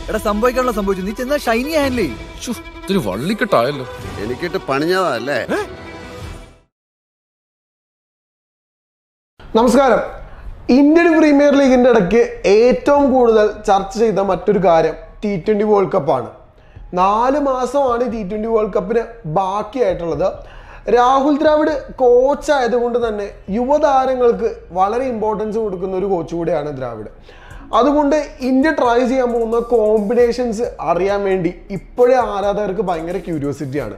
എടാ സംഭവിക്കാനുള്ള സംഭവിച്ചു നീ ചെന്നാ ഷൈനി ഹാൻഡിലേ ശ്ശോ, ഇത്തിരി വള്ളിക്കെട്ടായല്ലോ എനിക്കിട്ട് പണിഞ്ഞതാ അല്ലേ നമസ്കാരം ഇന്ത്യൻ പ്രീമിയർ ലീഗിന്റെ ഇടയ്ക്ക് ഏറ്റവും കൂടുതൽ ചർച്ച ചെയ്ത മറ്റൊരു കാര്യം ടി ട്വന്റി വേൾഡ് കപ്പാണ് നാല് മാസമാണ് ടി ട്വന്റി വേൾഡ് കപ്പിന് ബാക്കിയായിട്ടുള്ളത് രാഹുൽ ദ്രാവിഡ് കോച്ച് ആയതുകൊണ്ട് തന്നെ യുവതാരങ്ങൾക്ക് വളരെ ഇമ്പോർട്ടൻസ് കൊടുക്കുന്ന ഒരു കോച്ച് കൂടിയാണ് ദ്രാവിഡ് അതുകൊണ്ട് ഇന്ത്യ ട്രൈ ചെയ്യാൻ പോകുന്ന കോമ്പിനേഷൻസ് അറിയാൻ വേണ്ടി ഇപ്പോഴേ ആരാധകർക്ക് ഭയങ്കര ക്യൂരിയോസിറ്റിയാണ്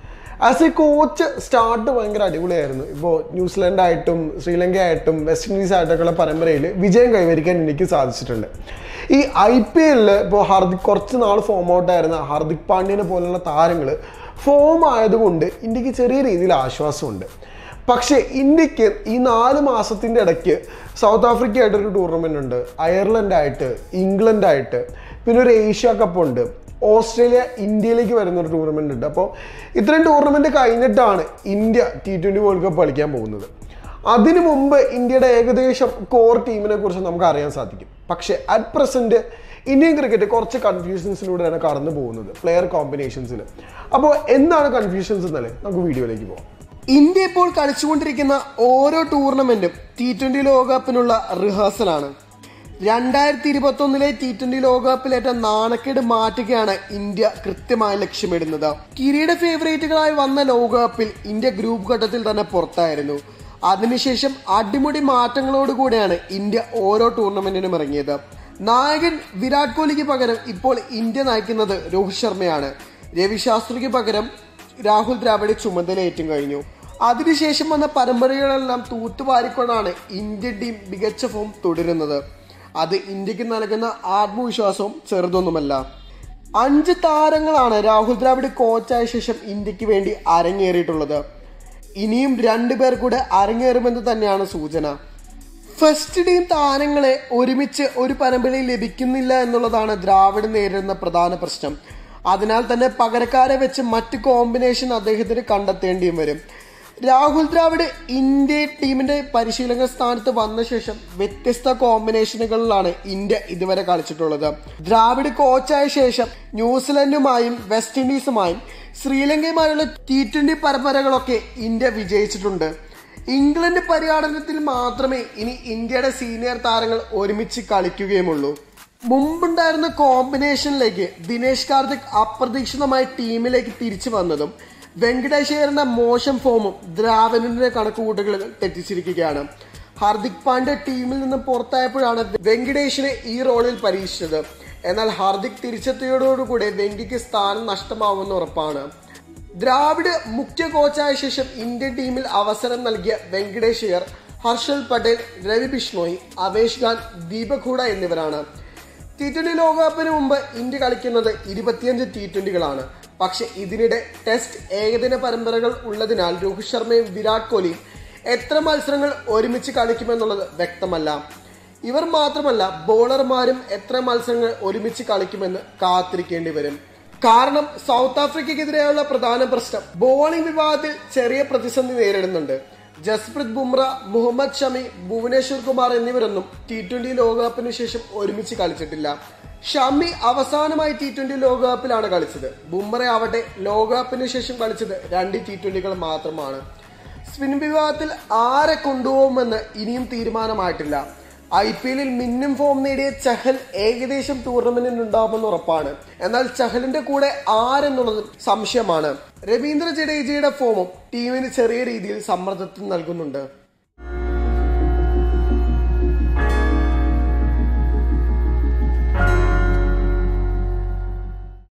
ആസ് എ കോച്ച് സ്റ്റാർട്ട് ഭയങ്കര അടിപൊളിയായിരുന്നു ഇപ്പോൾ ന്യൂസിലൻഡ് ആയിട്ടും ശ്രീലങ്ക ആയിട്ടും വെസ്റ്റ് ഇൻഡീസ് ആയിട്ടൊക്കെയുള്ള പരമ്പരയിൽ വിജയം കൈവരിക്കാൻ എനിക്ക് സാധിച്ചിട്ടുണ്ട് ഈ ഐ പി എല്ലിൽ ഇപ്പോൾ ഹാർദിക് കുറച്ച് നാൾ ഫോം ഔട്ട് ആയിരുന്ന ഹാർദിക് പാണ്ഡ്യനെ പോലുള്ള താരങ്ങൾ ഫോം ആയതുകൊണ്ട് ഇന്ത്യക്ക് ചെറിയ രീതിയിൽ ആശ്വാസമുണ്ട് പക്ഷേ ഇന്ത്യക്ക് ഈ നാല് മാസത്തിൻ്റെ ഇടയ്ക്ക് സൗത്ത് ആഫ്രിക്ക ആയിട്ടൊരു ടൂർണമെൻ്റ് ഉണ്ട് അയർലൻഡ് ആയിട്ട് ഇംഗ്ലണ്ട് ആയിട്ട് പിന്നെ ഒരു ഏഷ്യ കപ്പ് ഉണ്ട് ഓസ്ട്രേലിയ ഇന്ത്യയിലേക്ക് വരുന്ന ഒരു ടൂർണമെന്റ് ഉണ്ട് അപ്പോൾ ഇത്രയും ടൂർണമെന്റ് കഴിഞ്ഞിട്ടാണ് India T twenty world cup കളിക്കാൻ പോകുന്നത് അതിനു മുമ്പ് ഇന്ത്യയുടെ ഏകദേശം കോർ ടീമിനെ കുറിച്ച് നമുക്ക് അറിയാൻ സാധിക്കും പക്ഷേ അറ്റ് പ്രസന്റ് ഇന്ത്യൻ ക്രിക്കറ്റ് കുറച്ച് കൺഫ്യൂഷൻസിലൂടെയാണ് കടന്നു പോകുന്നത് പ്ലെയർ കോമ്പിനേഷൻസിൽ അപ്പോൾ എന്താണ് കൺഫ്യൂഷൻസ് എന്നല്ലേ നമുക്ക് വീഡിയോയിലേക്ക് പോകാം ഇന്ത്യ ഇപ്പോൾ കളിച്ചുകൊണ്ടിരിക്കുന്ന ഓരോ ടൂർണമെന്റും ടി ട്വന്റി ലോകകപ്പിനുള്ള റിഹേഴ്സലാണ് രണ്ടായിരത്തി ഇരുപത്തി ഒന്നിലെ ടി ട്വന്റി ലോകകപ്പിലേറ്റ നാണക്കേട് മാറ്റുകയാണ് ഇന്ത്യ കൃത്യമായി ലക്ഷ്യമിടുന്നത് കിരീട ഫേവറേറ്റുകളായി വന്ന ലോകകപ്പിൽ ഇന്ത്യ ഗ്രൂപ്പ് ഘട്ടത്തിൽ തന്നെ പുറത്തായിരുന്നു അതിനുശേഷം അടിമുടി മാറ്റങ്ങളോടുകൂടിയാണ് ഇന്ത്യ ഓരോ ടൂർണമെന്റിനും ഇറങ്ങിയത് നായകൻ വിരാട് കോഹ്ലിക്ക് പകരം ഇപ്പോൾ ഇന്ത്യ നയിക്കുന്നത് രോഹിത് ശർമ്മയാണ് രവി ശാസ്ത്രിക്ക് പകരം രാഹുൽ ദ്രാവിഡ് ചുമതലയേറ്റും കഴിഞ്ഞു അതിനുശേഷം വന്ന പരമ്പരകളെല്ലാം തൂത്തുവാരിക്കൊണ്ടാണ് ഇന്ത്യൻ ടീം മികച്ച ഫോം തുടരുന്നത് അത് ഇന്ത്യക്ക് നൽകുന്ന ആത്മവിശ്വാസവും ചെറുതൊന്നുമല്ല അഞ്ച് താരങ്ങളാണ് രാഹുൽ ദ്രാവിഡ് കോച്ചായ ശേഷം ഇന്ത്യക്ക് വേണ്ടി അരങ്ങേറിയിട്ടുള്ളത് ഇനിയും രണ്ടുപേർ കൂടെ അരങ്ങേറുമെന്ന് തന്നെയാണ് സൂചന ഫസ്റ്റ് ടീം താരങ്ങളെ ഒരുമിച്ച് ഒരു പരമ്പരയിൽ ലഭിക്കുന്നില്ല എന്നുള്ളതാണ് ദ്രാവിഡ് നേരിടുന്ന പ്രധാന പ്രശ്നം അതിനാൽ തന്നെ പകരക്കാരെ വെച്ച് മറ്റ് കോമ്പിനേഷൻ അദ്ദേഹത്തിന് കണ്ടെത്തേണ്ടിയും വരും രാഹുൽ ദ്രാവിഡ് ഇന്ത്യ ടീമിന്റെ പരിശീലക സ്ഥാനത്ത് വന്ന ശേഷം വ്യത്യസ്ത കോമ്പിനേഷനുകളിലാണ് ഇന്ത്യ ഇതുവരെ കളിച്ചിട്ടുള്ളത് ദ്രാവിഡ് കോച്ചായ ശേഷം ന്യൂസിലൻഡുമായും വെസ്റ്റ് ഇൻഡീസുമായും ശ്രീലങ്കയുമായുള്ള ടി ട്വന്റി പരമ്പരകളൊക്കെ ഇന്ത്യ വിജയിച്ചിട്ടുണ്ട് ഇംഗ്ലണ്ട് പര്യടനത്തിൽ മാത്രമേ ഇനി ഇന്ത്യയുടെ സീനിയർ താരങ്ങൾ ഒരുമിച്ച് കളിക്കുകയുമുള്ളൂ മുമ്പുണ്ടായിരുന്ന കോമ്പിനേഷനിലേക്ക് ദിനേശ് കാർത്തിക് അപ്രതീക്ഷിതമായി ടീമിലേക്ക് തിരിച്ചു വന്നതും വെങ്കടേഷ് അയ്യറിന്റെ മോശം ഫോമും ദ്രാവിഡിന്റെ കണക്കുകൂട്ടലുകൾ തെറ്റിച്ചിരിക്കുകയാണ് ഹാർദിക് പാണ്ഡ്യ ടീമിൽ നിന്ന് പുറത്തായപ്പോഴാണ് വെങ്കടേഷിനെ ഈ റോളിൽ പരീക്ഷിച്ചത് എന്നാൽ ഹാർദിക് തിരിച്ചെത്തിയതോടുകൂടെ വെങ്കിക്ക് സ്ഥാനം നഷ്ടമാവുമെന്ന് ഉറപ്പാണ് ദ്രാവിഡ് മുഖ്യ കോച്ചായ ശേഷം ഇന്ത്യൻ ടീമിൽ അവസരം നൽകിയ വെങ്കടേഷ് അയ്യർ ഹർഷൽ പട്ടേൽ രവി ബിഷ്ണോയി അവേഷ് ഖാൻ ദീപക് ഹൂഡ എന്നിവരാണ് ടി ട്വന്റി ലോകകപ്പിന് മുമ്പ് ഇന്ത്യ കളിക്കുന്നത് ഇരുപത്തിയഞ്ച് ടി ട്വന്റികളാണ് പക്ഷെ ഇതിനിടെ ടെസ്റ്റ് ഏകദിന പരമ്പരകൾ ഉള്ളതിനാൽ രോഹിത് ശർമ്മയും വിരാട് കോഹ്ലിയും എത്ര മത്സരങ്ങൾ ഒരുമിച്ച് കളിക്കുമെന്നുള്ളത് വ്യക്തമല്ല ഇവർ മാത്രമല്ല ബോളർമാരും എത്ര മത്സരങ്ങൾ ഒരുമിച്ച് കളിക്കുമെന്ന് കാത്തിരിക്കേണ്ടി വരും കാരണം സൗത്ത് ആഫ്രിക്കയ്ക്കെതിരെയുള്ള പ്രധാന പ്രശ്നം ബോളിംഗ് വിഭാഗത്തിൽ ചെറിയ പ്രതിസന്ധി നേരിടുന്നുണ്ട് ജസ്പ്രീത് ബുംറ മുഹമ്മദ് ഷമി ഭുവനേശ്വർ കുമാർ എന്നിവരൊന്നും ടി ട്വന്റി ലോകകപ്പിന് ശേഷം ഒരുമിച്ച് കളിച്ചിട്ടില്ല ഷമി അവസാനമായി ടി ട്വന്റി ലോകകപ്പിലാണ് കളിച്ചത് ബുംറ ആവട്ടെ ലോകകപ്പിന് ശേഷം കളിച്ചത് രണ്ട് ടി ട്വന്റികൾ മാത്രമാണ് സ്പിൻ വിഭാഗത്തിൽ ആരെ കൊണ്ടുപോകുമെന്ന് ഇനിയും തീരുമാനമായിട്ടില്ല ഐ പി എല്ലിൽ മിന്നും ഫോം നേടിയ ചഹൽ ഏകദേശം ടൂർണമെന്റിൽ ഉണ്ടാവുമെന്ന് ഉറപ്പാണ് എന്നാൽ ചഹലിന്റെ കൂടെ ആരെന്നുള്ളത് സംശയമാണ് രവീന്ദ്ര ജഡേജയുടെ ഫോമും ടീമിന് ചെറിയ രീതിയിൽ സമ്മർദ്ദത്തിൽ നൽകുന്നുണ്ട്